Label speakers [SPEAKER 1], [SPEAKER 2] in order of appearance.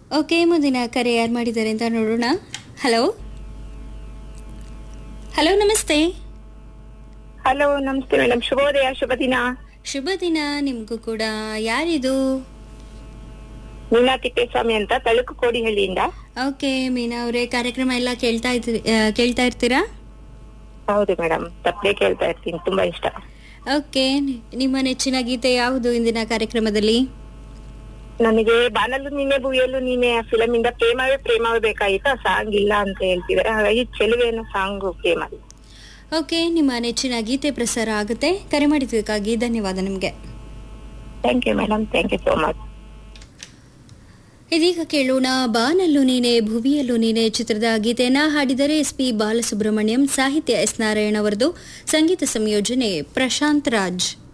[SPEAKER 1] okay ಮುಂದಿನ ಕರೆ ಯಾರು ಮಾಡಿದ್ದಾರೆ ಅಂತ ನೋಡೋಣ ಹಲೋ ಹಲೋ ನಮಸ್ತೆ
[SPEAKER 2] ಹಲೋ ನಮಸ್ತೆ ಮೇಡಮ್ ಶುಭೋದಯ ಶುಭ ದಿನ
[SPEAKER 1] ಶುಭ ದಿನ ನಿಮಗೂ ಕೂಡ ಯಾರಿದು
[SPEAKER 2] ಮೀನಾ ತಿಪ್ಪೇಸ್ವಾಮಿ ಅಂತ ತಳುಕು ಕೋಡಿಹಳ್ಳಿಯಿಂದ
[SPEAKER 1] ಓಕೆ ಮೀನಾ ಅವರೇ ಕಾರ್ಯಕ್ರಮ ಎಲ್ಲ ಕೇಳ್ತಾ ಇದ್ರಿ ಆ, ಕೇಳ್ತಾ ಇರ್ತೀರಾ
[SPEAKER 2] ಹೌದು ಮೇಡಮ್ ತಪ್ಪೇ ಕೇಳ್ತಾ ಇರ್ತೀನಿ ತುಂಬಾ ಇಷ್ಟ
[SPEAKER 1] ಓಕೆ ನಿಮ್ಮ ನೆಚ್ಚಿನ ಗೀತೆ ಯಾವುದು ಇಂದಿನ ಕಾರ್ಯಕ್ರಮದಲ್ಲಿ
[SPEAKER 2] ನನಗೆ ಬಾನಲು ನೀನೆ ಬುಯಲು ನೀನೆ ಫಿಲಮ್ ಇಂದ ಪ್ರೇಮವೇ ಪ್ರೇಮವೇ ಬೇಕಾಗಿತ್ತು ಆ ಸಾಂಗ್ ಇಲ್ಲ ಅಂತ ಹೇಳ್ತಿದ್ದಾರೆ ಹಾಗಾಗಿ ಚೆಲುವೇನ ಸಾಂಗ್ ಪ್ರೇಮ
[SPEAKER 1] ಓಕೆ ನಿಮ್ಮ ನೆಚ್ಚಿನ ಗೀತೆ ಪ್ರಸಾರ ಆಗುತ್ತೆ ಕರೆ ಮಾಡಿದ್ದಕ್ಕಾಗಿ ಧನ್ಯವಾದ ನಿಮಗೆ
[SPEAKER 2] thank you madam thank you so much
[SPEAKER 1] ಇದೀಗ ಕೇಳೋಣ ಬಾನಲ್ಲೂ ನೀನೆ ಭುವಿಯಲ್ಲೂ ನೀನೆ ಚಿತ್ರದ ಗೀತೆಯನ್ನ ಹಾಡಿದರೆ ಎಸ್ ಪಿ ಬಾಲಸುಬ್ರಹ್ಮಣ್ಯಂ ಸಾಹಿತ್ಯ ಎಸ್ ನಾರಾಯಣ ಅವರದು ಸಂಗೀತ ಸಂಯೋಜನೆ ಪ್ರಶಾಂತ್ ರಾಜ್